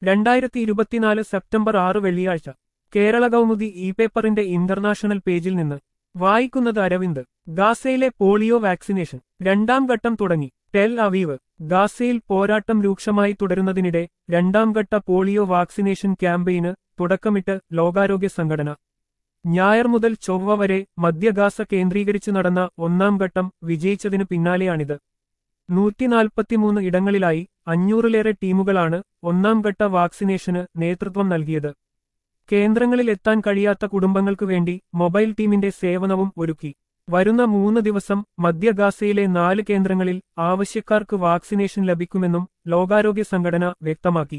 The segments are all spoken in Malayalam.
രണ്ടായിരത്തി ഇരുപത്തിനാല് സെപ്റ്റംബർ ആറ് വെള്ളിയാഴ്ച കേരള കൗമുദി ഇ പേപ്പറിന്റെ ഇന്റർനാഷണൽ പേജിൽ നിന്ന് വായിക്കുന്നത് അരവിന്ദ് ഗാസയിലെ പോളിയോ വാക്സിനേഷൻ രണ്ടാം ഘട്ടം തുടങ്ങി ടെൽ അവീവ് ഗാസയിൽ പോരാട്ടം രൂക്ഷമായി തുടരുന്നതിനിടെ രണ്ടാം ഘട്ട പോളിയോ വാക്സിനേഷൻ ക്യാമ്പയിന് തുടക്കമിട്ട് ലോകാരോഗ്യ സംഘടന ഞായർ മുതൽ ചൊവ്വ വരെ മധ്യ ഗാസ കേന്ദ്രീകരിച്ചു നടന്ന ഒന്നാം ഘട്ടം വിജയിച്ചതിനു പിന്നാലെയാണിത് നൂറ്റിനാൽപ്പത്തിമൂന്ന് ഇടങ്ങളിലായി അഞ്ഞൂറിലേറെ ടീമുകളാണ് ഒന്നാം ഘട്ട വാക്സിനേഷന് നേതൃത്വം നൽകിയത് കേന്ദ്രങ്ങളിൽ എത്താൻ കഴിയാത്ത കുടുംബങ്ങൾക്കു വേണ്ടി മൊബൈൽ ടീമിന്റെ സേവനവും ഒരുക്കി വരുന്ന മൂന്ന് ദിവസം മധ്യ ഗാസയിലെ നാല് കേന്ദ്രങ്ങളിൽ ആവശ്യക്കാർക്ക് വാക്സിനേഷൻ ലഭിക്കുമെന്നും ലോകാരോഗ്യ സംഘടന വ്യക്തമാക്കി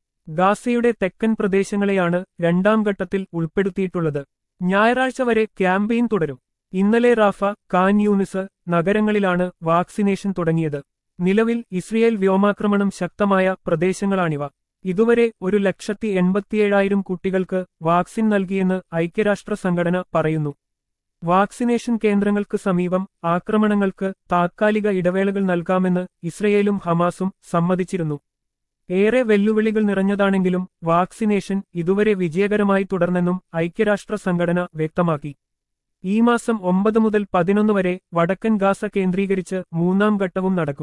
ഗാസയുടെ തെക്കൻ പ്രദേശങ്ങളെയാണ് രണ്ടാം ഘട്ടത്തിൽ ഉൾപ്പെടുത്തിയിട്ടുള്ളത് ഞായറാഴ്ച വരെ ക്യാമ്പയിൻ തുടരും ഇന്നലെ റാഫ കാൻ യൂണിസ് നഗരങ്ങളിലാണ് വാക്സിനേഷൻ തുടങ്ങിയത് നിലവിൽ ഇസ്രയേൽ വ്യോമാക്രമണം ശക്തമായ പ്രദേശങ്ങളാണിവ ഇതുവരെ ഒരു ലക്ഷത്തി എൺപത്തിയേഴായിരം കുട്ടികൾക്ക് വാക്സിൻ നൽകിയെന്ന് ഐക്യരാഷ്ട്ര സംഘടന പറയുന്നു വാക്സിനേഷൻ കേന്ദ്രങ്ങൾക്ക് സമീപം ആക്രമണങ്ങൾക്ക് താത്കാലിക ഇടവേളകൾ നൽകാമെന്ന് ഇസ്രയേലും ഹമാസും സമ്മതിച്ചിരുന്നു ഏറെ വെല്ലുവിളികൾ നിറഞ്ഞതാണെങ്കിലും വാക്സിനേഷൻ ഇതുവരെ വിജയകരമായി തുടർന്നെന്നും ഐക്യരാഷ്ട്ര സംഘടന വ്യക്തമാക്കി ഈ മാസം ഒമ്പത് മുതൽ പതിനൊന്ന് വരെ വടക്കൻ ഗാസ കേന്ദ്രീകരിച്ച് മൂന്നാം ഘട്ടവും നടക്കും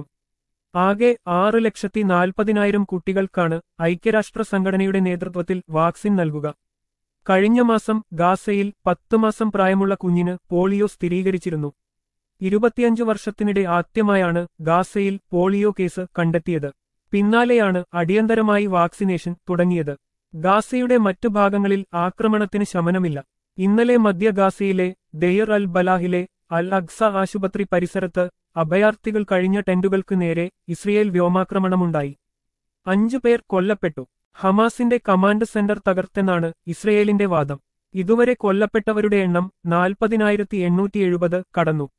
ആകെ ആറ് ലക്ഷത്തി നാൽപ്പതിനായിരം കുട്ടികൾക്കാണ് ഐക്യരാഷ്ട്ര സംഘടനയുടെ നേതൃത്വത്തിൽ വാക്സിൻ നൽകുക കഴിഞ്ഞ മാസം ഗാസയിൽ പത്ത് മാസം പ്രായമുള്ള കുഞ്ഞിന് പോളിയോ സ്ഥിരീകരിച്ചിരുന്നു ഇരുപത്തിയഞ്ചു വർഷത്തിനിടെ ആദ്യമായാണ് ഗാസയിൽ പോളിയോ കേസ് കണ്ടെത്തിയത് പിന്നാലെയാണ് അടിയന്തരമായി വാക്സിനേഷൻ തുടങ്ങിയത് ഗാസയുടെ മറ്റു ഭാഗങ്ങളിൽ ആക്രമണത്തിന് ശമനമില്ല ഇന്നലെ മധ്യ ഗാസയിലെ ദെയർ അൽ ബലാഹിലെ അൽ അക്സ ആശുപത്രി പരിസരത്ത് അഭയാർത്ഥികൾ കഴിഞ്ഞ ടെന്റുകൾക്ക് നേരെ ഇസ്രയേൽ വ്യോമാക്രമണമുണ്ടായി അഞ്ചു പേർ കൊല്ലപ്പെട്ടു ഹമാസിന്റെ കമാൻഡ് സെന്റർ തകർത്തെന്നാണ് ഇസ്രയേലിന്റെ വാദം ഇതുവരെ കൊല്ലപ്പെട്ടവരുടെ എണ്ണം നാൽപ്പതിനായിരത്തി എണ്ണൂറ്റി എഴുപത് കടന്നു